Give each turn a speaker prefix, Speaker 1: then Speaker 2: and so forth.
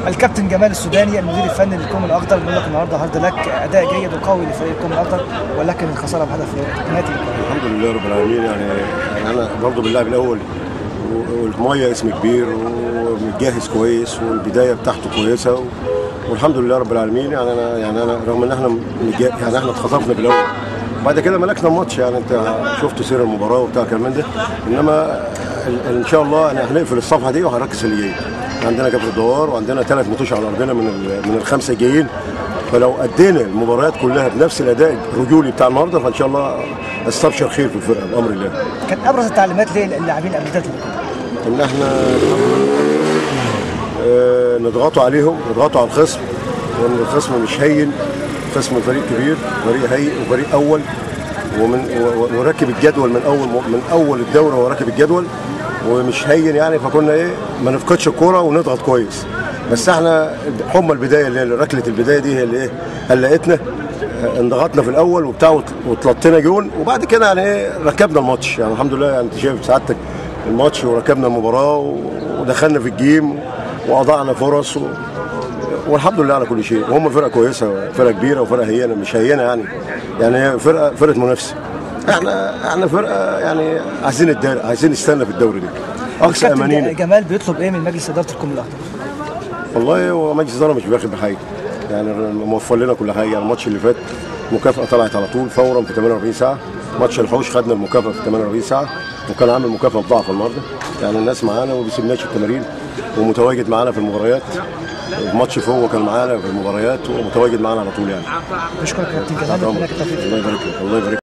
Speaker 1: الكابتن جمال السوداني المدير الفني للكوم الاخضر بيقول لك النهارده هارد لك اداء جيد وقوي لفريق الكوم الاخضر ولكن الخساره بهدف ناتج
Speaker 2: الحمد لله رب العالمين يعني يعني انا برضه باللاعب الاول والميه اسم كبير ومتجهز كويس والبدايه بتاعته كويسه و... والحمد لله رب العالمين يعني انا يعني انا رغم ان احنا متج- يعني احنا اتخطفنا بالاول بعد كده ملكنا الماتش يعني انت شفت سير المباراه وبتاع كمان ده انما ال- ان شاء الله يعني هنقفل الصفحه دي وهنركز في اللي جاي عندنا كبر الدوار وعندنا ثلاث ماتش على ارضنا من ال- من الخمسه الجايين فلو ادينا المباريات كلها بنفس الاداء الرجولي بتاع النهارده فان شاء الله استبشر خير في الفرقه بامر الله
Speaker 1: كان ابرز التعليمات للاعبين قبل بدايه اللقاء
Speaker 2: ان احنا آه، نضغطوا عليهم نضغطوا على الخصم وان الخصم مش هين خصم فريق كبير فريق هيئ وفريق اول ومن و- و- وراكب الجدول من اول من اول الدوره هو راكب الجدول ومش هين يعني فكنا ايه ما نفقدش الكوره ونضغط كويس بس احنا حمى البدايه اللي هي ركله البدايه دي هي اللي ايه قلقتنا آه، انضغطنا في الاول وبتاع وت- وتلطينا جون وبعد كده يعني ايه ركبنا الماتش يعني الحمد لله يعني انت شايف سعادتك الماتش وركبنا المباراه و- ودخلنا في الجيم واضعنا فرص و... والحمد لله على كل شيء وهم فرقه كويسه فرقه كبيره وفرقه هينه مش هينه يعني يعني هي فرقه فرقه منافسه احنا احنا فرقه يعني عايزين الدوري عايزين نستنى في الدوري ده اقصى
Speaker 1: كابتن
Speaker 2: امانينا
Speaker 1: جمال بيطلب ايه من مجلس اداره الكوم الاخضر؟
Speaker 2: والله هو مجلس الاداره مش بياخد بحاجه يعني موفر لنا كل حاجه يعني الماتش اللي فات مكافاه طلعت على طول فورا في 48 ساعه ماتش الحوش خدنا المكافاه في 48 ساعه وكان عامل مكافاه مضاعفه النهارده يعني الناس معانا وما بيسيبناش التمارين ومتواجد معانا في المباريات الماتش فوق كان معانا في المباريات ومتواجد معانا على طول يعني
Speaker 1: بشكرك كابتن جمال
Speaker 2: الله
Speaker 1: اتمنى لك التوفيق
Speaker 2: يبارك لك الله يبارك لك